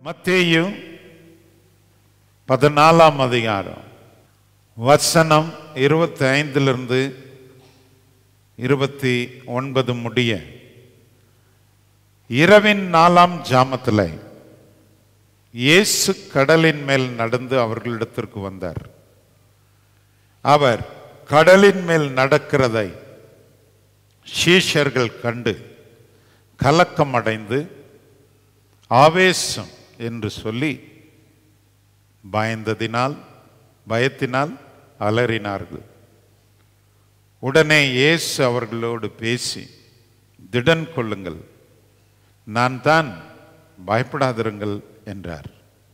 மத்தேயு பதினாலாம் அதிகாரம் வசனம் இருபத்தி ஐந்திலிருந்து இருபத்தி ஒன்பது முடிய இரவின் நாலாம் ஜாமத்தில் இயேசு கடலின் மேல் நடந்து அவர்களிடத்திற்கு வந்தார் அவர் கடலின் மேல் நடக்கிறதை சீஷர்கள் கண்டு கலக்கமடைந்து ஆவேசம் என்று சொல்லி பயந்ததினால் பயத்தினால் அலறினார்கள் உடனே இயேசு அவர்களோடு பேசி திடன் கொள்ளுங்கள் நான் தான் பயப்படாதிருங்கள் என்றார்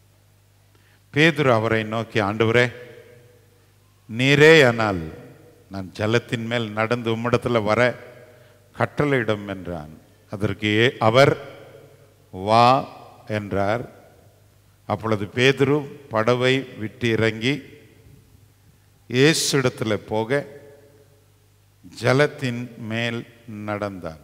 பேதுரு அவரை நோக்கி ஆண்டவரே நீரே ஆனால் நான் ஜலத்தின் மேல் நடந்து உம்மிடத்தில் வர கட்டளையிடும் என்றான் அதற்கு ஏ- அவர் வா என்றார் அப்பொழுது பேதுரு படவை விட்டு இறங்கி இயேசுடத்தில் போக ஜலத்தின் மேல் நடந்தான்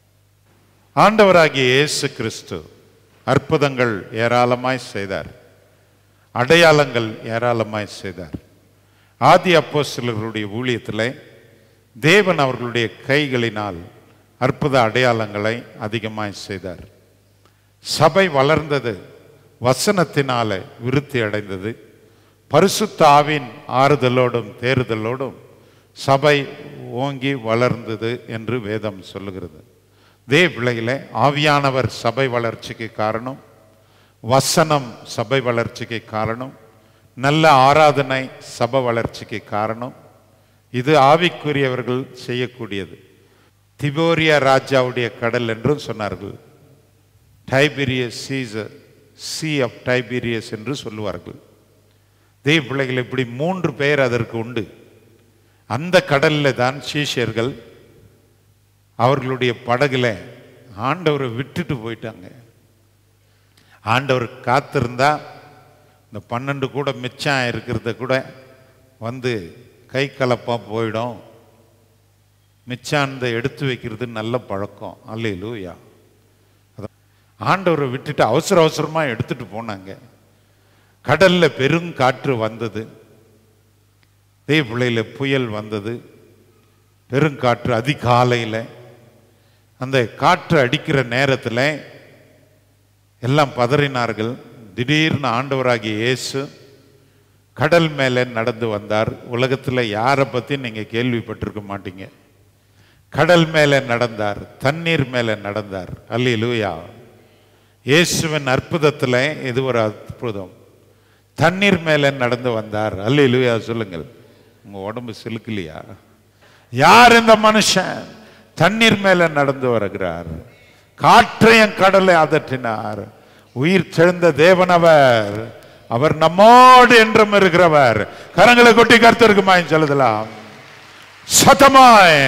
ஆண்டவராகிய இயேசு கிறிஸ்து அற்புதங்கள் ஏராளமாய் செய்தார் அடையாளங்கள் ஏராளமாய் செய்தார் ஆதி அப்போஸ்தலர்களுடைய ஊழியத்தில் தேவன் அவர்களுடைய கைகளினால் அற்புத அடையாளங்களை அதிகமாய் செய்தார் சபை வளர்ந்தது வசனத்தினால விருத்தி அடைந்தது பரிசுத்த ஆவின் ஆறுதலோடும் தேறுதலோடும் சபை ஓங்கி வளர்ந்தது என்று வேதம் சொல்லுகிறது தே பிள்ளைகளே ஆவியானவர் சபை வளர்ச்சிக்கு காரணம் வசனம் சபை வளர்ச்சிக்கு காரணம் நல்ல ஆராதனை சபை வளர்ச்சிக்கு காரணம் இது ஆவிக்குரியவர்கள் செய்யக்கூடியது திபோரியா ராஜாவுடைய கடல் என்றும் சொன்னார்கள் டைபீரியஸ் சீஸ் சி ஆஃப் டைபீரியஸ் என்று சொல்லுவார்கள் தெய்வ பிள்ளைகள் இப்படி மூன்று பெயர் அதற்கு உண்டு அந்த கடல்ல தான் சீஷர்கள் அவர்களுடைய படகுல ஆண்டவரை விட்டுட்டு போயிட்டாங்க ஆண்டவர் காத்திருந்தா இந்த பன்னெண்டு கூட மிச்சம் இருக்கிறத கூட வந்து கை கலப்பா போயிடும் மிச்சானதை எடுத்து வைக்கிறது நல்ல பழக்கம் அல்லையிலூயா ஆண்டவரை விட்டுட்டு அவசர அவசரமா எடுத்துட்டு போனாங்க கடல்ல பெருங்காற்று வந்தது தேவ பிள்ளையில புயல் வந்தது பெருங்காற்று அதிகாலையில் அந்த காற்று அடிக்கிற நேரத்தில் எல்லாம் பதறினார்கள் திடீர்னு ஆண்டவராகிய இயேசு கடல் மேலே நடந்து வந்தார் உலகத்தில் யாரை பற்றி நீங்கள் கேள்விப்பட்டிருக்க மாட்டீங்க கடல் மேலே நடந்தார் தண்ணீர் மேலே நடந்தார் அல்லேலூயா இயேசுவின் அற்புதத்தில் இது ஒரு அற்புதம் தண்ணீர் மேலே நடந்து வந்தார் அல்லேலூயா சொல்லுங்கள் உங்க உடம்பு சிலுக்கலையா யார் இந்த மனுஷன் தண்ணீர் மேலே நடந்து வருகிறார் காற்றையும் கடலை அதட்டினார் உயிர் தெழுந்த தேவன் அவர் அவர் நம்மோடு என்றும் இருக்கிறவர் கரங்களை கொட்டி கருத்திருக்குமாய் சொல்லுதலாம் சத்தமாய்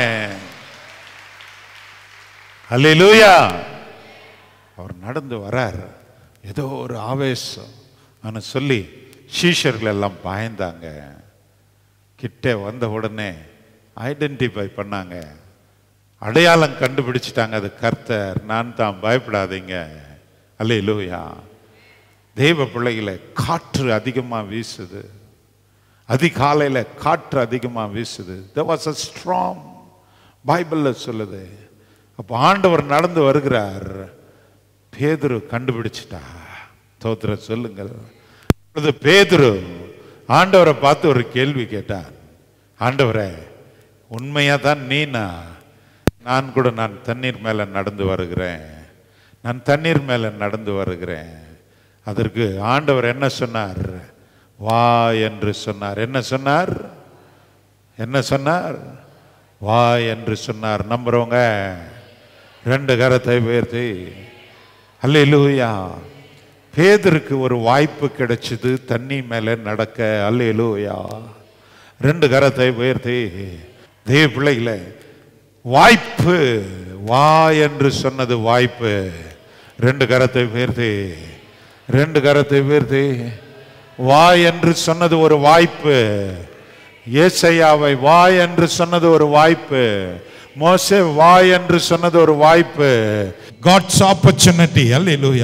அல்லேலூயா அவர் நடந்து வரார் ஏதோ ஒரு ஆவேசம் ஆனா சொல்லி சீஷர்கள் எல்லாம் பயந்தாங்க கிட்ட வந்த உடனே ஐடென்டிஃபை பண்ணாங்க அடையாளம் கண்டுபிடிச்சிட்டாங்க அது கர்த்தர் நான் தான் பயப்படாதீங்க அல்லேலூயா தெய்வ பிள்ளைகளை காற்று அதிகமாக வீசுது அதிகாலையில் காற்று அதிகமாக வீசுது there was a storm பைபிளில் சொல்லுது அப்போ ஆண்டவர் நடந்து வருகிறார் பேதுரு கண்டுபிடிச்சிட்டா தோத்திர சொல்லுங்கள் அப்பொழுது பேதுரு ஆண்டவரை பார்த்து ஒரு கேள்வி கேட்டான் ஆண்டவரே உண்மையா தான் நீனா நான் கூட நான் தண்ணீர் மேலே நடந்து வருகிறேன் நான் தண்ணீர் மேலே நடந்து வருகிறேன் அதற்கு ஆண்டவர் என்ன சொன்னார் வா என்று சொன்னார் என்ன சொன்னார் என்ன சொன்னார் வா என்று சொன்னார் நம்புறவங்க ரெண்டு கரத்தை உயர்த்தி அல்லேலூயா பேதருக்கு ஒரு வாய்ப்பு கிடைச்சது தண்ணி மேலே நடக்க அல்லேலூயா ரெண்டு கரத்தை உயர்த்தி தேவ பிள்ளைகளே வாய்ப்பு வா என்று சொன்னது வாய்ப்பு ரெண்டு கரத்தை உயர்த்தி ரெண்டு கரத்தை உயர்த்தி வா என்று சொன்னது ஒரு வாய்ப்பு ஏசையாவை வா என்று சொன்னது ஒரு வாய்ப்பு மோசே வா என்று சொன்னது ஒரு வாய்ப்பு God's opportunity. Hallelujah.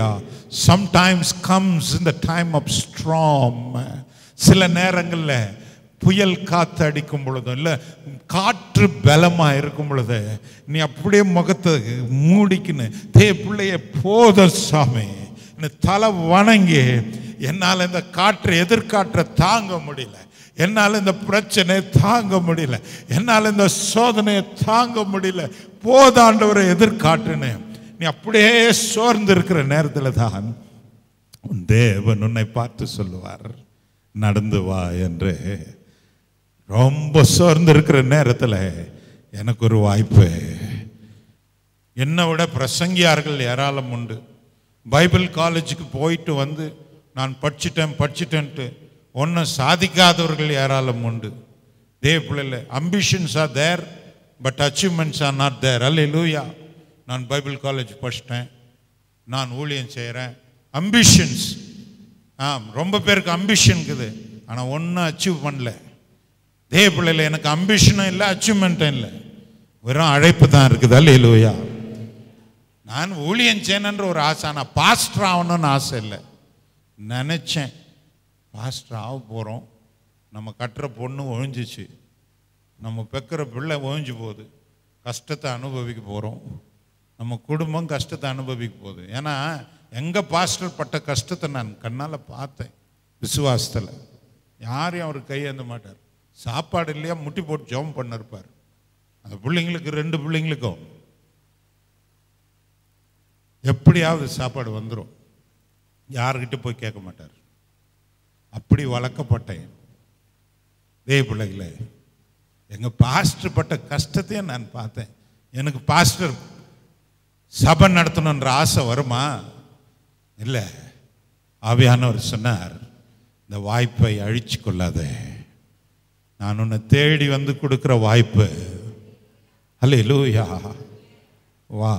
Sometimes comes in the time of storm சில நேரங்களில் புயல் காத்து அடிக்கும் பொழுதும் இல்லை காற்று பலமா இருக்கும் பொழுது நீ அப்படியே முகத்தை மூடிக்கின்னு தே பிள்ளைய போத சாமி நீ தலை வணங்கி என்னால் இந்த காற்றை எதிர்காற்றை தாங்க முடியல என்னால் இந்த பிரச்சனையை தாங்க முடியல என்னால் இந்த சோதனையை தாங்க முடியல போதாண்டவரை எதிர்காட்டுன்னு நீ அப்படியே சோர்ந்து இருக்கிற நேரத்தில் தான் உன் தேவன் உன்னை பார்த்து சொல்லுவார் நடந்து வா என்று ரொம்ப சோர்ந்து இருக்கிற நேரத்தில் எனக்கு ஒரு வாய்ப்பு என்னை விட பிரசங்கியார்கள் ஏராளம் உண்டு பைபிள் காலேஜுக்கு போயிட்டு வந்து நான் படிச்சிட்டேன் படிச்சிட்டேன்ட்டு ஒன்றும் சாதிக்காதவர்கள் ஏராளம் உண்டு தேவ பிள்ளைல ambitions are there but achievements are not there அல்ல லூயா நான் பைபிள் காலேஜ் படிச்சிட்டேன் நான் ஊழியம் செய்கிறேன் அம்பிஷன்ஸ் ஆ ரொம்ப பேருக்கு அம்பிஷன் இருக்குது ஆனால் ஒன்றும் அச்சீவ் பண்ணல தேவ பிள்ளைல எனக்கு அம்பிஷனும் இல்லை அச்சீவ்மெண்ட்டும் இல்லை வெறும் அழைப்பு தான் இருக்குது அல்ல நான் ஊழியம் செய்யணுன்ற ஒரு ஆசை ஆனால் பாஸ்டர் ஆகணும்னு ஆசை இல்லை நினச்சேன் பாஸ்டர் ஆக போகிறோம் நம்ம கட்டுற பொண்ணு ஒழிஞ்சிச்சு நம்ம பெக்கிற பிள்ளை ஒழிஞ்சு போகுது கஷ்டத்தை அனுபவிக்க போகிறோம் நம்ம குடும்பம் கஷ்டத்தை அனுபவிக்க போகுது ஏன்னா எங்கள் பாஸ்டர் பட்ட கஷ்டத்தை நான் கண்ணால் பார்த்தேன் விசுவாசத்தில் யாரையும் அவர் கையேந்த மாட்டார் சாப்பாடு இல்லையா முட்டி போட்டு ஜெபம் பண்ணிருப்பார் அந்த பிள்ளைங்களுக்கு ரெண்டு பிள்ளைங்களுக்கும் எப்படியாவது சாப்பாடு வந்துடும் யாருக்கிட்ட போய் கேட்க மாட்டார் அப்படி வளர்க்கப்பட்டேன் தேவ பிள்ளைகளே எங்க பாஸ்டர் பட்ட கஷ்டத்தையும் நான் பார்த்தேன் எனக்கு பாஸ்டர் சபை நடத்தணுன்ற ஆசை வருமா இல்லை ஆவியானவர் சொன்னார் இந்த வாய்ப்பை அழிச்சு கொள்ளாதே நான் உன்னை தேடி வந்து கொடுக்கிற வாய்ப்பு அல்ல லூயா வா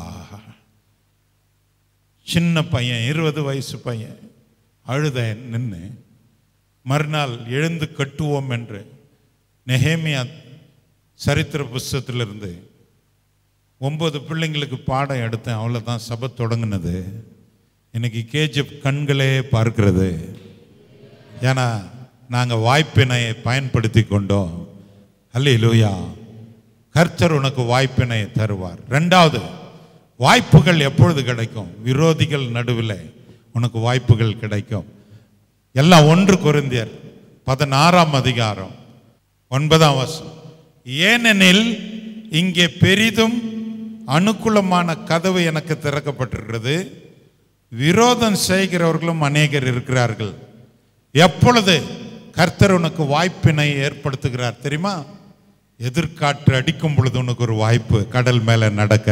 சின்ன பையன் இருபது வயசு பையன் அழுத நின்று மறுநாள் எழுந்து கட்டுவோம் என்று நெஹேமியா சரித்திர புஸ்தகத்திலிருந்து ஒன்பது பிள்ளைங்களுக்கு பாடம் எடுத்தேன் அவ்வளோதான் சபை தொடங்கினது இன்னைக்கு கேஜிஎஃப் கண்களே பார்க்கிறது ஏன்னா நாங்கள் வாய்ப்பினை பயன்படுத்தி கொண்டோம் அல்ல கர்த்தர் உனக்கு வாய்ப்பினை தருவார் ரெண்டாவது வாய்ப்புகள் எப்பொழுது கிடைக்கும் விரோதிகள் நடுவில் உனக்கு வாய்ப்புகள் கிடைக்கும் எல்லாம் ஒன்று குருந்தியர் பதினாறாம் அதிகாரம் ஒன்பதாம் வருஷம் ஏனெனில் இங்கே பெரிதும் அனுகூலமான கதவு எனக்கு திறக்கப்பட்டிருக்கிறது விரோதம் செய்கிறவர்களும் அநேகர் இருக்கிறார்கள் எப்பொழுது கர்த்தர் உனக்கு வாய்ப்பினை ஏற்படுத்துகிறார் தெரியுமா எதிர்காற்று அடிக்கும் பொழுது உனக்கு ஒரு வாய்ப்பு கடல் மேல நடக்க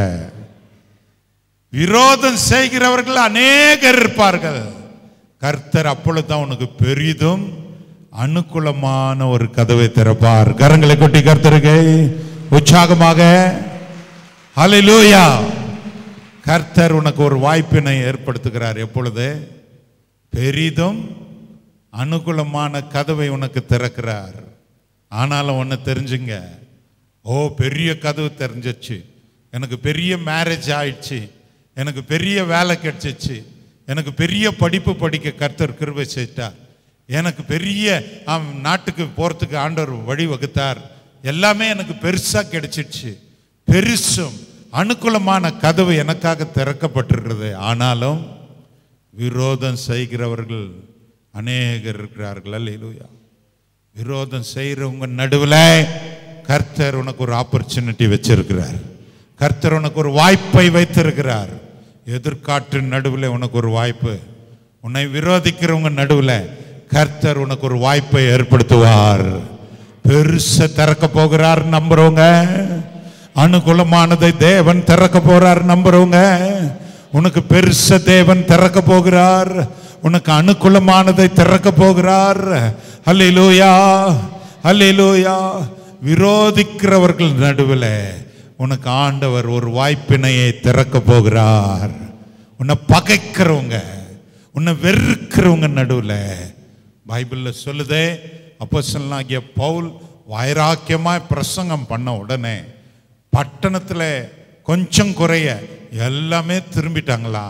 விரோதம் செய்கிறவர்கள் அநேகர் இருப்பார்கள் கர்த்தர் அப்பொழுதுதான் உனக்கு பெரிதும் அனுகூலமான ஒரு கதவை திறப்பார் கரங்களை கொட்டி கர்த்தருக்கு உற்சாகமாக ஹalleluya கர்த்தர் உனக்கு ஒரு வாய்ப்பினை ஏற்படுத்துகிறார் எப்பொழுது பெரிதும் அனுகூலமான கதவை உனக்கு திறக்கிறார் ஆனாலும் ஒன்று தெரிஞ்சுங்க ஓ பெரிய கதவு தெரிஞ்சிச்சு எனக்கு பெரிய மேரேஜ் ஆயிடுச்சு எனக்கு பெரிய வேலை கிடைச்சிச்சு எனக்கு பெரிய படிப்பு படிக்க கர்த்தர் கிருபை செய்தார் எனக்கு பெரிய ஆம், நாட்டுக்கு போகிறதுக்கு ஆண்டவர் வழி வகுத்தார் எல்லாமே எனக்கு பெருசாக கிடைச்சிடுச்சு பெருசும் அனுகூலமான கதவு எனக்காக திறக்கப்பட்டிருக்கிறது ஆனாலும் விரோதம் செய்கிறவர்கள் அநேகர் இருக்கிறார்கள் அல்லேலூயா விரோதம் செய்கிறவங்க நடுவில் கர்த்தர் உனக்கு ஒரு ஆப்பர்ச்சுனிட்டி வச்சிருக்கிறார் கர்த்தர் உனக்கு ஒரு வாய்ப்பை வைத்திருக்கிறார் எதிர்காற்றின் நடுவில் உனக்கு ஒரு வாய்ப்பு உன்னை விரோதிக்கிறவங்க நடுவில் கர்த்தர் உனக்கு ஒரு வாய்ப்பை ஏற்படுத்துவார் பெருச திறக்க போகிறார் நம்புறவங்க அனுகூலமானதை தேவன் திறக்க போறார் நம்புறவங்க உனக்கு பெருச தேவன் திறக்க போகிறார் உனக்கு அனுகூலமானதை திறக்க போகிறார் அல்லேலூயா அல்லேலூயா விரோதிக்கிறவர்கள் நடுவில் உனக்கு ஆண்டவர் ஒரு வாய்ப்பினையை திறக்க போகிறார் உன்னை பகைக்கிறவங்க உன்னை வெறுக்கிறவங்க நடுவில் பைபிளில் சொல்லுதே அப்போஸ்தலனாகிய பவுல் வைராக்கியமாய் பிரசங்கம் பண்ண உடனே பட்டணத்தில் கொஞ்சம் குறைய எல்லாமே திரும்பிட்டாங்களாம்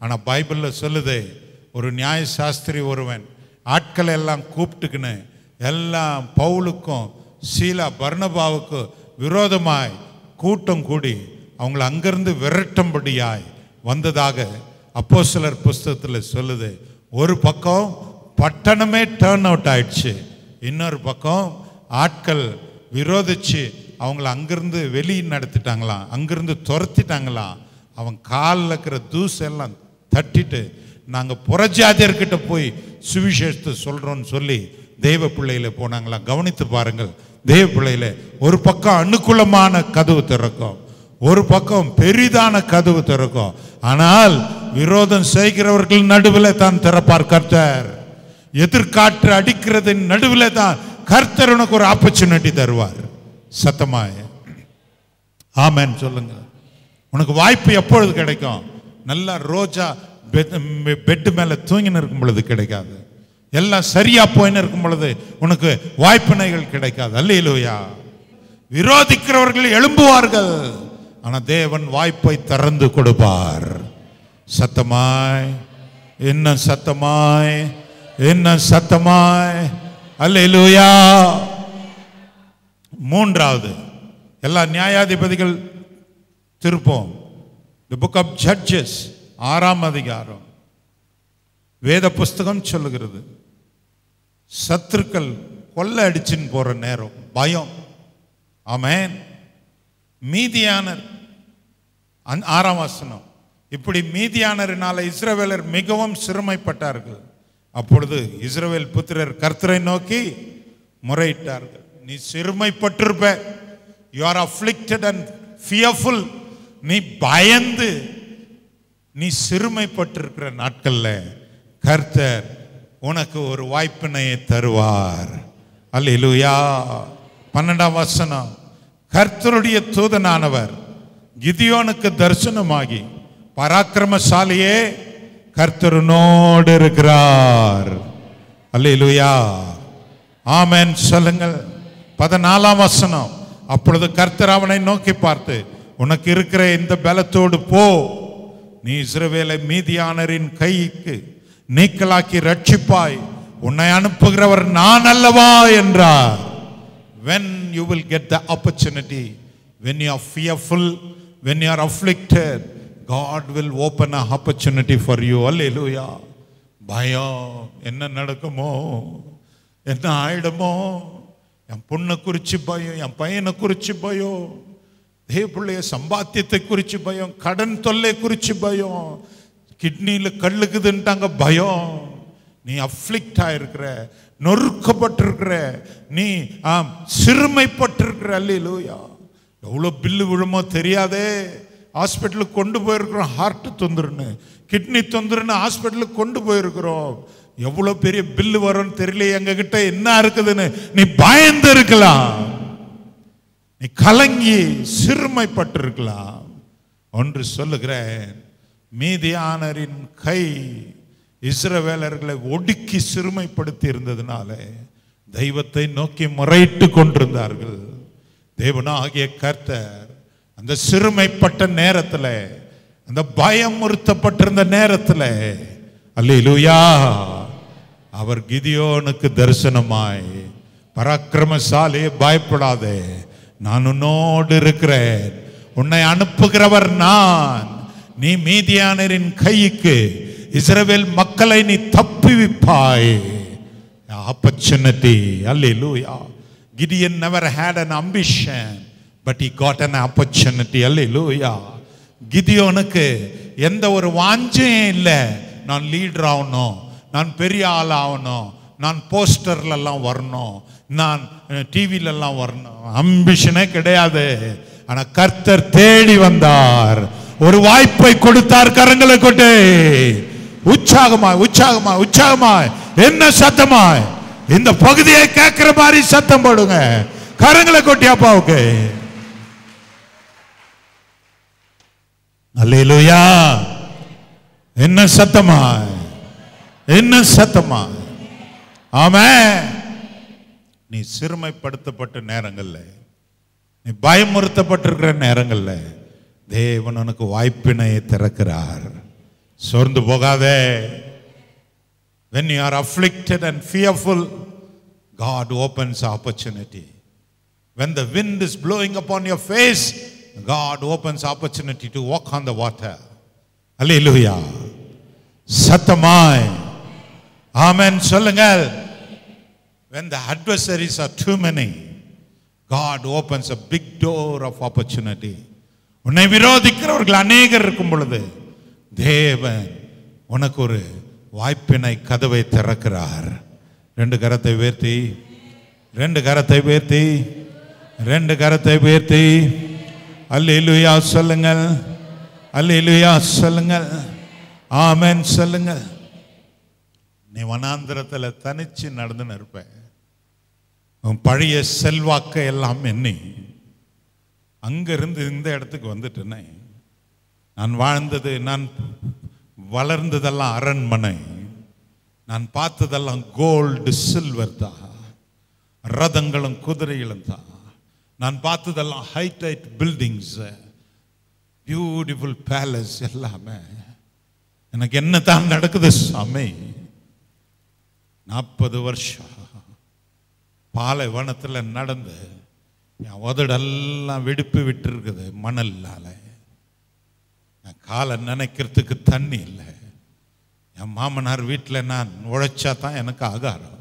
ஆனா பைபிள்ல சொல்லுது ஒரு நியாய சாஸ்திரி ஒருவன் ஆட்களை எல்லாம் கூப்பிட்டுக்கின்னு எல்லாம் பவுலுக்கும் சீலா பர்ணபாவுக்கும் விரோதமாய் கூட்டம் கூடி அவங்கள அங்கிருந்து விரட்டும்படியாய் வந்ததாக அப்போஸ்தலர் புஸ்தகத்தில் சொல்லுது ஒரு பக்கம் பட்டணமே டேர்ன் அவுட் ஆயிடுச்சு இன்னொரு பக்கம் ஆட்கள் விரோதிச்சு அவங்கள அங்கிருந்து வெளியே நடத்திட்டாங்களாம் அங்கிருந்து துரத்திட்டாங்களாம் அவன் காலில் இருக்கிற தூசெல்லாம் தட்டிட்டு நாங்கள் புறஜாதியர்கிட்ட போய் சுவிசேஷத்தை சொல்கிறோன்னு சொல்லி தெய்வ பிள்ளையில போனாங்களாம் கவனித்து பாருங்கள் தெய்வ பிள்ளையில ஒரு பக்கம் அனுகூலமான கதவு திறக்கும் ஒரு பக்கம் பெரிதான கதவு திறக்கும் ஆனால் விரோதம் செய்கிறவர்கள் நடுவில் தான் திறப்பார் கர்த்தர் எதிர்காற்று அடிக்கிறதின் நடுவில் தான் கர்த்தர் உனக்கு ஒரு ஆப்பர்ச்சுனிட்டி தருவார் சத்தமாய ஆமென் சொல்லுங்க உனக்கு வாய்ப்பு எப்பொழுது கிடைக்கும் நல்லா ரோஜா பெட்டு மேல தூங்கின்னு இருக்கும் பொழுது கிடைக்காது எல்லாம் சரியா போயின்னு இருக்கும் பொழுது உனக்கு வாய்ப்பினைகள் கிடைக்காது அல்லையிலோயா விரோதிக்கிறவர்கள் எழும்புவார்கள் ஆனா தேவன் வாய்ப்பை திறந்து கொடுப்பார் சத்தமாய் என்ன சத்தமாய் என்ன சத்தமாய் அல்லேலூயா மூன்றாவது எல்லா நியாயாதிபதிகள் திருப்போம் தி புக் ஆஃப் ஜட்ஜஸ் ஆறாம் அதிகாரம் வேத புஸ்தகம் சொல்லுகிறது சத்துருக்கள் கொள்ளை அடிச்சுன்னு போற நேரம் பயம் ஆமென் மீதியானர் அந்த ஆறாம் வசனம் இப்படி மீதியானரினால இஸ்ரவேலர் மிகவும் சிறுமைப்பட்டார்கள் அப்பொழுது இஸ்ரவேல் புத்திரர் கர்த்தரை நோக்கி முறையிட்டார்கள் நீ சிறுமைப்பட்டிருப்ப you are afflicted and fearful நீ பயந்து நீ சிறுமைப்பட்டிருக்கிற நாட்கள்ல கர்த்தர் உனக்கு ஒரு வாய்ப்பினையை தருவார் அல்லேலூயா பன்னெண்டாம் வசனம் கர்த்தருடைய தூதனானவர் கிதியோனுக்கு தரிசனமாகி பராக்கிரமசாலியே கர்த்தருனோடு இருக்கிறார் அல்லேலூயா ஆமென் சொல்லுங்கள் பதினாலாம் வசனம் அப்பொழுது கர்த்தர் அவனை நோக்கி பார்த்து உனக்கு இருக்கிற இந்த பலத்தோடு போ நீ இஸ்ரவேலை மீதியானரின் கைக்கு நீக்கலாக்கி ரட்சிப்பாய் உன்னை அனுப்புகிறவர் நான் அல்லவா என்றார் when you will get the opportunity when you are fearful when you are afflicted god will open a opportunity for you hallelujah பயம் என்ன நடக்குமோ என்ன ஆயிடுமோ என் பொண்ணை குறிச்சு பயம் என் பையனை குறிச்சு பயம் தேவ பிள்ளைய சம்பாத்தியத்தை குறிச்சு பயம் கடன் தொல்லை குறிச்சு பயம் கிட்னியில் கல்லுக்குதுன்ட்டாங்க பயம் நீ அஃப்ளிக்ட் ஆயிருக்கிற நொறுக்கப்பட்டிருக்கிற நீ ஆம் சிறுமைப்பட்டிருக்கிற அல்லையிலூயா எவ்வளோ பில்லு விழுமோ தெரியாதே ஹாஸ்பிட்டலுக்கு கொண்டு போயிருக்கிறோம் ஹார்ட் தொந்தரன்னு கிட்னி தொந்தரன்னு ஹாஸ்பிட்டலுக்கு கொண்டு போயிருக்கிறோம் எவ்வளோ பெரிய பில்லு வரும்னு தெரியல எங்ககிட்ட என்ன இருக்குதுன்னு நீ பயந்து இருக்கலாம் நீ கலங்கி சிறுமைப்பட்டிருக்கலாம் ஒன்று சொல்லுகிறேன் மீதியானரின் கை இஸ்ரவேலர்களை ஒடுக்கி சிறுமைப்படுத்தி இருந்ததுனால தெய்வத்தை நோக்கி முறையிட்டு கொண்டிருந்தார்கள் தேவனாகிய கர்த்தர் அந்த சிறுமைப்பட்ட நேரத்துல அந்த பயமுறுத்தப்பட்டிருந்த நேரத்துல அல்லேலூயா அவர் கிதியோனுக்கு தரிசனமாய் பராக்கிரமசாலியே பயப்படாதே நான் உன்னோடு இருக்கிறேன் உன்னை அனுப்புகிறவர் நான் நீ மீதியானரின் கைக்கு இஸ்ரவேல் மக்களை நீ தப்புவிப்பாய் opportunity hallelujah gideon never had an ambition but he got an opportunity hallelujah கிதியோனுக்கு எந்த ஒரு வாஞ்சையும் இல்லை நான் லீடர் ஆகணும் நான் பெரிய ஆள் ஆகணும் நான் போஸ்டர்ல எல்லாம் வரணும் நான் டிவில எல்லாம் வரணும் அம்பிஷனே கிடையாது ஆனா கர்த்தர் தேடி வந்தார் ஒரு வாய்ப்பை கொடுத்தார் கரங்களை கொண்டு உற்சாகமாய் உற்சாகமாய் உற்சாகமாய் என்ன சத்தமாய் இந்த பகுதியை கேட்கிற மாதிரி சத்தம் போடுங்க கரங்களை கொட்டி அப்பாவுக்கு அல்லேலூயா என்ன சத்தமாய் என்ன சத்தமாய் ஆமே நீ சிறுமைப்படுத்தப்பட்ட நேரங்கள்ல நீ பயமுறுத்தப்பட்டிருக்கிற நேரங்கள்ல தேவன் உனக்கு வாய்ப்பினை திறக்கிறார் சோர்ந்து போகாதே when you are afflicted and fearful god opens opportunity when the wind is blowing upon your face god opens opportunity to walk on the water hallelujah சத்தமாய் ஆமென் சொல்லுங்கள் when the adversaries are too many god opens a big door of opportunity உன்னை விரோதிக்கிறவர்கள் அநேகர் இருக்கும் பொழுது தேவன் உனக்கு ஒரு வாய்ப்பினை கதவை திறக்கிறார் ரெண்டு கரத்தை உயர்த்தி ரெண்டு கரத்தை உயர்த்தி ரெண்டு கரத்தை உயர்த்தி அல்லேலூயா சொல்லுங்கள் அல்லேலூயா சொல்லுங்கள் ஆமென் சொல்லுங்கள் நீ வனாந்திரத்தில் தனிச்சு நடந்துன்னு இருப்ப உன் பழைய செல்வாக்கை எல்லாம் எண்ணி அங்கிருந்து இந்த இடத்துக்கு வந்துட்டேனே நான் வாழ்ந்தது நான் வளர்ந்ததெல்லாம் அரண்மனை நான் பார்த்ததெல்லாம் கோல்டு சில்வர் தான் ரதங்களும் குதிரைகளும் தான் நான் பார்த்ததெல்லாம் height height buildings beautiful palace எல்லாமே எனக்கு என்ன தான் நடக்குது சாமி நாற்பது வருஷம் பாலைவனத்தில் நடந்து என் உதடெல்லாம் வெடிப்பு விட்டு இருக்குது மணல்லால என் காலை நினைக்கிறதுக்கு தண்ணி இல்லை என் மாமனார் வீட்டில் நான் உழைச்சா தான் எனக்கு ஆகாரம்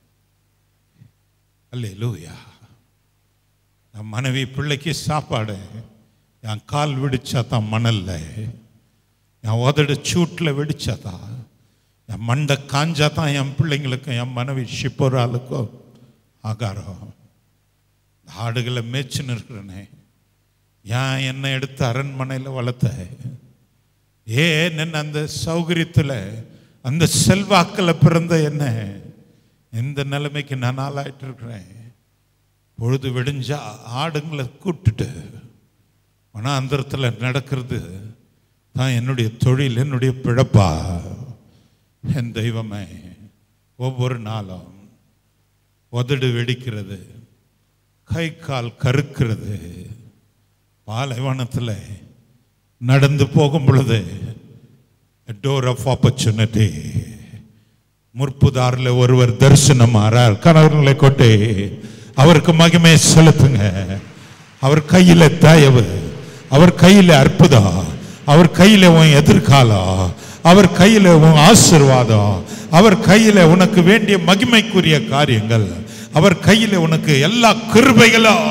அல்ல லூயா என் மனைவி பிள்ளைக்கு சாப்பாடு என் கால் வெடிச்சா தான் மணல்ல என் உதடு சூட்டில் வெடிச்சா தான் என் மண்டை காஞ்சா தான் என் பிள்ளைங்களுக்கும் என் மனைவி ஷிப்போராளுக்கும் ஆகாரம் ஆடுகளை மேய்ச்சின்னு இருக்கிறனே ஏன் என்னை எடுத்து அரண்மனையில் வளர்த்த ஏன் என்ன அந்த சௌகரியத்தில் அந்த செல்வாக்கில் பிறந்த என்ன இந்த நிலைமைக்கு நான் ஆளாயிட்டு இருக்கிறேன் பொழுது விடிஞ்சா ஆடுங்களை கூப்பிட்டுட்டு வனாந்திரத்தில் நடக்கிறது தான் என்னுடைய தொழில் என்னுடைய பிழப்பா என் தெய்வமே ஒவ்வொரு நாளும் உதடு வெடிக்கிறது கை கால் கருக்கிறது பாலைவனத்தில் நடந்து போகும் பொழுது டோர் ஆஃப் ஆப்பர்ச்சுனிட்டி முற்புதாரில் ஒருவர் தரிசனம் ஆறார் கணவர்களை கொண்டு அவருக்கு மகிமை செலுத்துங்க அவர் கையில தயவு அவர் கையில அற்புதம் அவர் கையில உன் எதிர்காலம் அவர் கையில உன் ஆசிர்வாதம் அவர் கையில உனக்கு வேண்டிய மகிமைக்குரிய காரியங்கள் அவர் கையில உனக்கு எல்லா கிருபைகளும்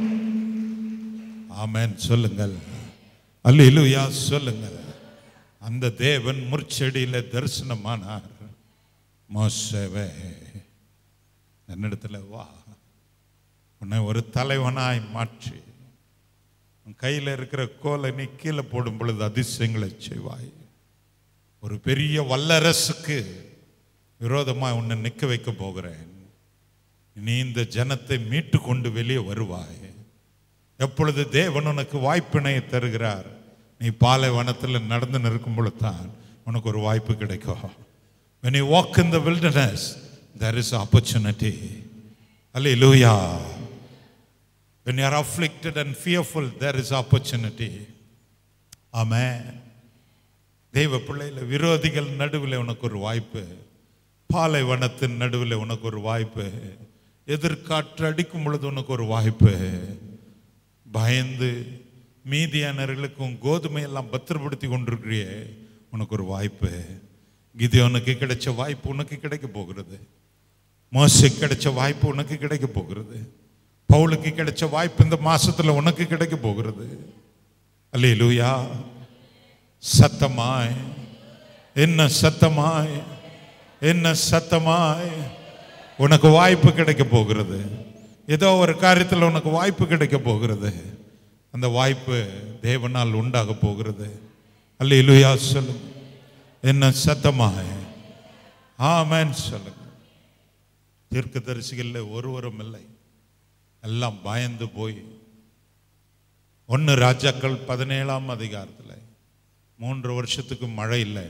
ஆமென் சொல்லுங்கள் அல்லேலூயா சொல்லுங்கள் அந்த தேவன் முற்செடியில தரிசனமானார் மோசவே என்னிடத்துல வா உன்னை ஒரு தலைவனாய் மாற்றி உன் கையில் இருக்கிற கோலை நீ கீழே போடும் பொழுது அதிசயங்களை செய்வாய் ஒரு பெரிய வல்லரசுக்கு விரோதமாய் உன்னை நிற்க வைக்க போகிறேன் நீ இந்த ஜனத்தை மீட்டு கொண்டு வெளியே வருவாய் எப்பொழுது தேவன் உனக்கு வாய்ப்பினை தருகிறார் நீ பாலைவனத்தில் நடந்து நிற்கும் பொழுது தான் உனக்கு ஒரு வாய்ப்பு கிடைக்கும் when you walk in the wilderness there is opportunity hallelujah when you are afflicted and fearful there is opportunity amen தெய்வ பிள்ளையில விரோதிகள் நடுவில் உனக்கு ஒரு வாய்ப்பு பாலைவனத்தின் நடுவில் உனக்கு ஒரு வாய்ப்பு எதிர்காற்று அடிக்கும் பொழுது உனக்கு ஒரு வாய்ப்பு பயந்து மீதியானவர்களுக்கும் கோதுமை எல்லாம் பத்திரப்படுத்தி கொண்டிருக்கிறியே உனக்கு ஒரு வாய்ப்பு கிதியோனுக்கு கிடைச்ச வாய்ப்பு உனக்கு கிடைக்க போகிறது மோசைக்கு கிடைச்ச வாய்ப்பு உனக்கு கிடைக்க போகிறது பவுலுக்கு கிடைச்ச வாய்ப்பு இந்த மாசத்துல உனக்கு கிடைக்க போகிறது அல்லேலூயா சத்தமாய் என்ன சத்தமாய் என்ன சத்தமாய் உனக்கு வாய்ப்பு கிடைக்க போகிறது ஏதோ ஒரு காரியத்தில் உனக்கு வாய்ப்பு கிடைக்க போகிறது அந்த வாய்ப்பு தேவனால் உண்டாக போகிறது அல்லேலூயா சொல்லுங்க என்ன சத்தமாய் ஆமென் சொல்லுங்க தீர்க்கதரிசிகளில் ஒருவரும் இல்லை எல்லாம் பயந்து போய் ஒன்று ராஜாக்கள் பதினேழாம் அதிகாரத்தில் மூன்று வருஷத்துக்கு மழை இல்லை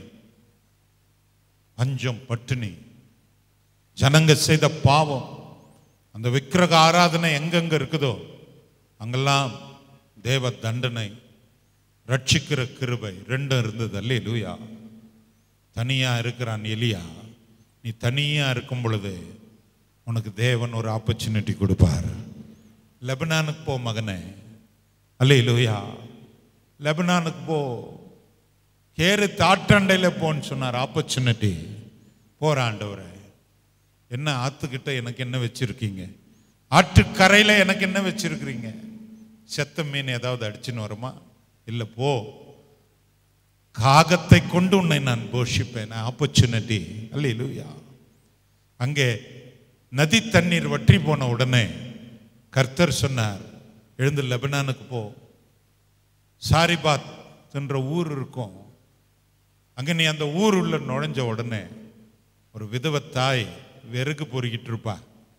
பஞ்சம் பட்டினி ஜனங்க செய்த பாவம் அந்த விக்கிரக ஆராதனை எங்கெங்க இருக்குதோ அங்கெல்லாம் தேவ தண்டனை ரட்சிக்கிற கிருபை ரெண்டும் இருந்தது அல்லே லூயா தனியா இருக்கிறான் எலியா நீ தனியா இருக்கும் பொழுது உனக்கு தேவன் ஒரு ஆப்பர்ச்சுனிட்டி கொடுப்பார் லெபனானுக்கு போ மகனே அல்ல லூயா லெபனானுக்கு போ கேரு தாட்டாண்டையில் போன்னு சொன்னார் ஆப்பர்ச்சுனிட்டி போற ஆண்டவரே என்ன ஆத்துக்கிட்ட எனக்கு என்ன வச்சிருக்கீங்க ஆற்றுக்கரையில எனக்கு என்ன வச்சிருக்கிறீங்க செத்த மீன் ஏதாவது அடிச்சுன்னு வருமா இல்லை போ காகத்தை கொண்டு உன்னை நான் போஷிப்பேன் ஆப்பர்ச்சுனிட்டி அல்ல அங்கே நதி தண்ணீர் வற்றி போன உடனே கர்த்தர் சொன்னார் எழுந்து லெபனானுக்கு போ சாரிபாத் என்ற ஊர் இருக்கும் அங்க நீ அந்த ஊர் உள்ள நுழைஞ்ச உடனே ஒரு விதவ தாய் வெறுக்கு பொறுக்கிட்டு இருப்பா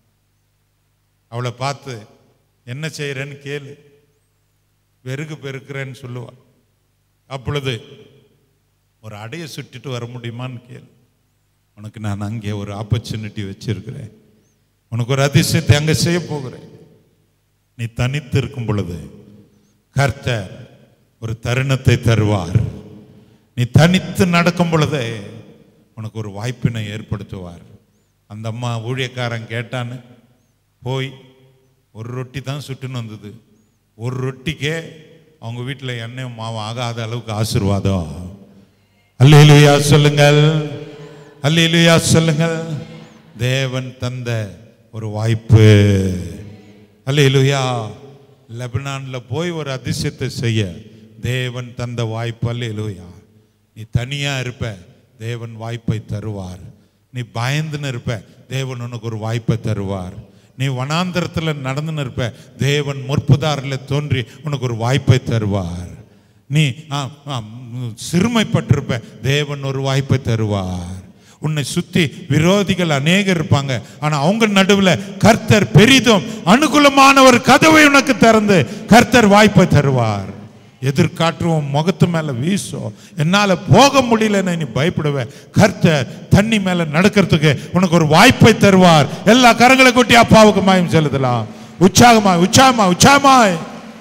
அவளை பார்த்து என்ன செய்யறேன்னு கேளு வெறுக்கு பெருக்கிறேன்னு சொல்லுவா அப்பொழுது ஒரு அடையை சுட்டிட்டு வர முடியுமான்னு கேளு உனக்கு நான் அங்கே ஒரு ஆப்பர்ச்சுனிட்டி வச்சிருக்கிறேன் உனக்கு ஒரு அதிசயத்தை அங்கே செய்ய போகிறேன் நீ தனித்து இருக்கும் பொழுது கர்த்தர் ஒரு தருணத்தை தருவார் நீ தனித்து நடக்கும் பொழுதே உனக்கு ஒரு வாய்ப்பினை ஏற்படுத்துவார் அந்த அம்மா ஊழியக்காரன் கேட்டான்னு போய் ஒரு ரொட்டி தான் சுட்டுன்னு வந்தது ஒரு ரொட்டிக்கே அவங்க வீட்டில் எண்ணெயும் மாவும் ஆகாத அளவுக்கு ஆசீர்வாதம் அல்லேலூயா சொல்லுங்கள் அல்லேலூயா சொல்லுங்கள் தேவன் தந்த ஒரு வாய்ப்பு அல்லேலூயா லெபனான்ல போய் ஒரு அதிசயத்தை செய்ய தேவன் தந்த வாய்ப்பு அல்லேலூயா நீ தனியா இருப்ப தேவன் வாய்ப்பை தருவார் நீ பயந்துன்னு இருப்ப தேவன் உனக்கு ஒரு வாய்ப்பை தருவார் நீ வனாந்தரத்தில் நடந்துன்னு இருப்ப தேவன் முற்புதாரில் தோன்றி உனக்கு ஒரு வாய்ப்பை தருவார் நீ ஆ, ஆ, ம், சிறுமைப்பட்டிருப்ப தேவன் ஒரு வாய்ப்பை தருவார் உன்னை சுத்தி விரோதிகள் அநேகர் இருப்பாங்க ஆனா அவங்க நடுவுல கர்த்தர் பெரிதும் அனுகூலமான ஒரு கதவை உனக்கு திறந்து கர்த்தர் வாய்ப்பை தருவார் எதிர்காற்றும் முகத்து மேல வீசும் என்னால போக முடியலன்னு நீ பயப்படுவ கர்த்தர் தண்ணி மேல நடக்கிறதுக்கு உனக்கு ஒரு வாய்ப்பை தருவார் எல்லா கரங்களை கொட்டி அப்பாவுக்கு மாயம் செலுத்தலாம் உற்சாகமாய் உற்சாகமாய் உற்சாகமாய்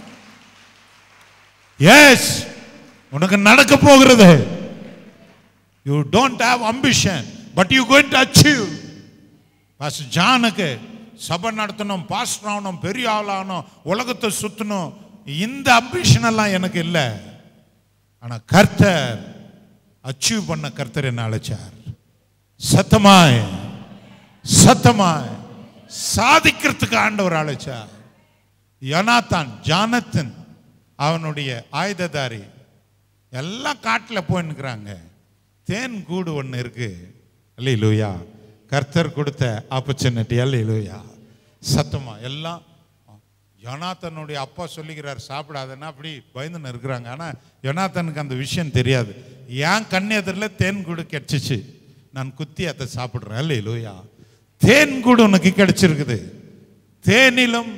எஸ் உனக்கு நடக்க போகிறது you don't have ambition but you going to achieve பாஸ் ஜானுக்கு சபை நடத்தணும் பாஸ்டர் ஆகணும் பெரிய ஆளாகணும் உலகத்தை சுத்தணும் இந்த அம்பிஷன் எல்லாம் எனக்கு இல்லை ஆனா கர்த்தர் அச்சீவ் பண்ண கர்த்தர் என்ன அழைச்சார் சத்தமாய் சத்தமாய் சாதிக்கிறதுக்கு ஆண்டவர் அழைச்சார் யோனாத்தான் ஜானத்தன் அவனுடைய ஆயுததாரி எல்லாம் காட்டில் போயின்னுக்குறாங்க தேன் கூடு ஒன்று இருக்கு அல்ல லூயா கர்த்தர் கொடுத்த ஆப்பர்ச்சுனிட்டி அல்ல லூயா சத்தமா எல்லாம் யோனாத்தனுடைய அப்பா சொல்லிக்கிறார் சாப்பிடாதன்னா அப்படி பயந்துன்னு இருக்கிறாங்க ஆனால் யோனாத்தனுக்கு அந்த விஷயம் தெரியாது என் கண் எதிரில் தேன் கூடு கிடைச்சிச்சு நான் குத்தி அதை சாப்பிட்றேன் அல்ல லூயா தேன் கூடு உனக்கு கிடைச்சிருக்குது தேனிலும்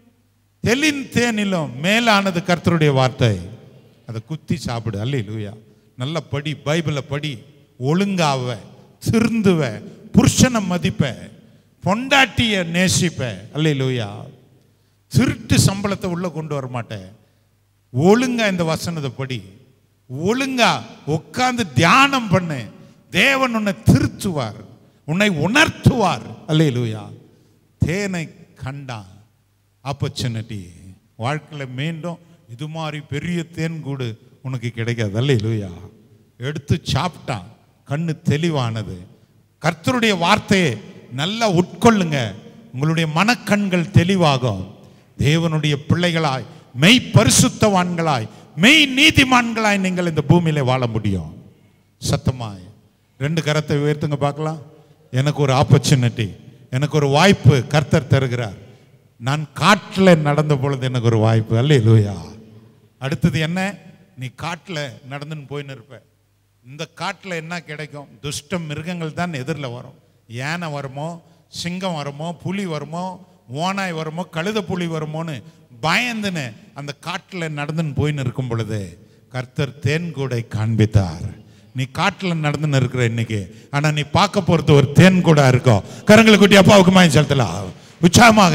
தெளின் தேனிலும் மேலானது கர்த்தருடைய வார்த்தை அதை குத்தி சாப்பிடு அல்ல லூயா நல்ல படி பைபிளை படி ஒழுங்காவ திருந்துவ புருஷனை மதிப்ப பொண்டாட்டிய நேசிப்ப அல்ல லூயா திருட்டு சம்பளத்தை உள்ள கொண்டு வர மாட்டேன் ஒழுங்கா இந்த வசனத்தை படி ஒழுங்கா உட்கார்ந்து தியானம் பண்ணு தேவன் உன்னை திருத்துவார் உன்னை உணர்த்துவார் அல்லேலூயா தேனை கண்டான் ஆப்பர்ச்சுனிட்டி வாழ்க்கையில் மீண்டும் இது மாதிரி பெரிய தேன் கூடு உனக்கு கிடைக்காது அல்லேலூயா எடுத்து சாப்பிட்டான் கண்ணு தெளிவானது கர்த்தருடைய வார்த்தையை நல்லா உட்கொள்ளுங்க உங்களுடைய மனக்கண்கள் தெளிவாகும் தேவனுடைய பிள்ளைகளாய் மெய் பரிசுத்தவான்களாய் மெய் நீதிமான்களாய் நீங்கள் இந்த பூமியில வாழ முடியும் சத்தமாய் ரெண்டு கரத்தை உயர்த்துங்க பார்க்கலாம் எனக்கு ஒரு ஆப்பர்ச்சுனிட்டி எனக்கு ஒரு வாய்ப்பு கர்த்தர் தருகிறார் நான் காட்டில் நடந்த பொழுது எனக்கு ஒரு வாய்ப்பு அல்ல லூயா அடுத்தது என்ன நீ காட்டில் நடந்துன்னு போயின்னு இருப்ப இந்த காட்டில் என்ன கிடைக்கும் துஷ்ட மிருகங்கள் தான் எதிரில் வரும் யானை வருமோ சிங்கம் வருமோ புலி வருமோ ஓனாய் வருமோ கழுத புலி வருமோன்னு பயந்துன்னு அந்த காட்டில் நடந்துன்னு போயின்னு இருக்கும் பொழுது கர்த்தர் தேன்கூடை காண்பித்தார் நீ காட்டில் நடந்துன்னு இருக்கிற இன்னைக்கு ஆனா நீ பார்க்க போறது ஒரு தேன் கூட இருக்கும் கரங்களை குட்டி அப்பாவுக்கு மாயம் செலுத்தலாம் உற்சாகமாக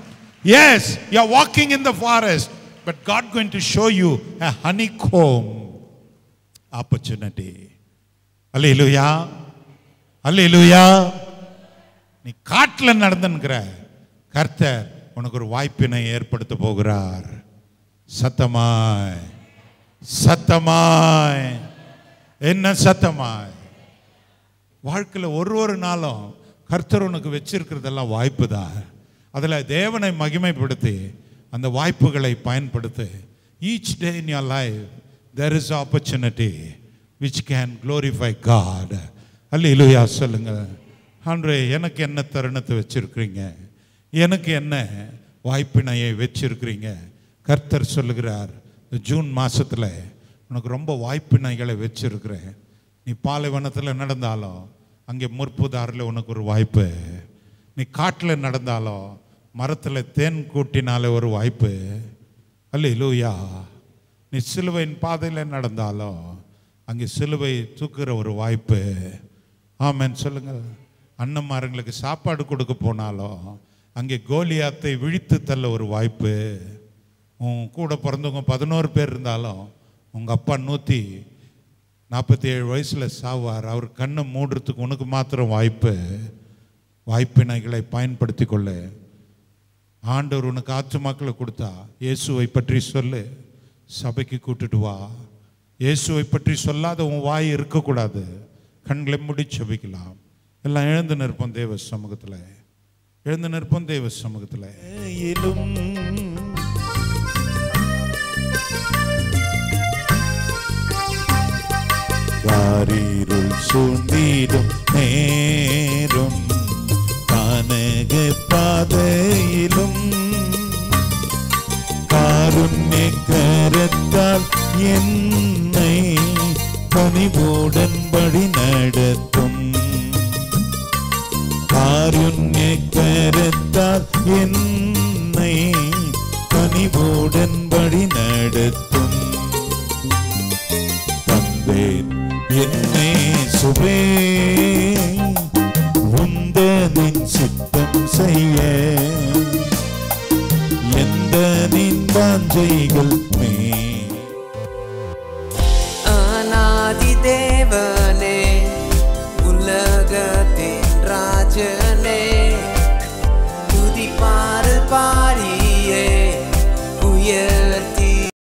yes you are walking in the forest but God going to show you a honeycomb opportunity அல்லேலூயா அல்லேலூயா நீ காட்டில் நடந்துன்கிற கர்த்தர் உனக்கு ஒரு வாய்ப்பினை ஏற்படுத்த போகிறார் சத்தமாய் சத்தமாய் என்ன சத்தமாய் வாழ்க்கையில் ஒரு ஒரு நாளும் கர்த்தர் உனக்கு வச்சிருக்கிறதெல்லாம் வாய்ப்பு தான் அதில் தேவனை மகிமைப்படுத்தி அந்த வாய்ப்புகளை பயன்படுத்து each day in your life there is opportunity which can glorify God அல்ல சொல்லுங்க ஆண்டே எனக்கு என்ன தருணத்தை வச்சிருக்கிறீங்க எனக்கு என்ன வாய்ப்பினையை வச்சிருக்கிறீங்க கர்த்தர் சொல்லுகிறார் இந்த ஜூன் மாசத்துல உனக்கு ரொம்ப வாய்ப்பினைகளை வச்சிருக்கிறேன் நீ பாலைவனத்தில் நடந்தாலும் அங்கே முற்புதாரில் உனக்கு ஒரு வாய்ப்பு நீ காட்டில் நடந்தாலும் மரத்தில் தேன் கூட்டினாலே ஒரு வாய்ப்பு அல்ல லூயா நீ சிலுவையின் பாதையில் நடந்தாலும் அங்கே சிலுவை தூக்குற ஒரு வாய்ப்பு ஆமென் சொல்லுங்கள் அண்ணன்மாருங்களுக்கு சாப்பாடு கொடுக்க போனாலும் அங்கே கோலியாத்தை விழித்து தள்ள ஒரு வாய்ப்பு உன் கூட பிறந்தவங்க பதினோரு பேர் இருந்தாலும் உங்கள் அப்பா நூற்றி நாற்பத்தி ஏழு வயசில் சாவார் அவர் கண்ணை மூடுறதுக்கு உனக்கு மாத்திரம் வாய்ப்பு வாய்ப்பினைகளை பயன்படுத்தி கொள்ளு ஆண்டவர் உனக்கு ஆத்துமாக்களை கொடுத்தா இயேசுவை பற்றி சொல்லு சபைக்கு கூட்டிட்டு வா இயேசுவை பற்றி சொல்லாத உன் வாய் இருக்கக்கூடாது கண்களை மூடி செபிக்கலாம் எல்லாம் எழுந்து நிற்போம் தேவ சமூகத்தில் எழுந்து நிற்போம் தேவ சமூகத்தில் இலும் காரிருள் சூழ்ந்திடும் நேரும் கானக பாதையிலும் காருண்ய கரத்தால் என்னை பணிவுடன் படி நடத்தும் காருண்ய கரத்தால் என்னை பணிவுடன் படி நடத்தும் தந்தேன் என்னே சுவே உந்தனின் சித்தம் செய்ய எந்த நின் வாஞ்சைகள் மே அநாதி தேவன்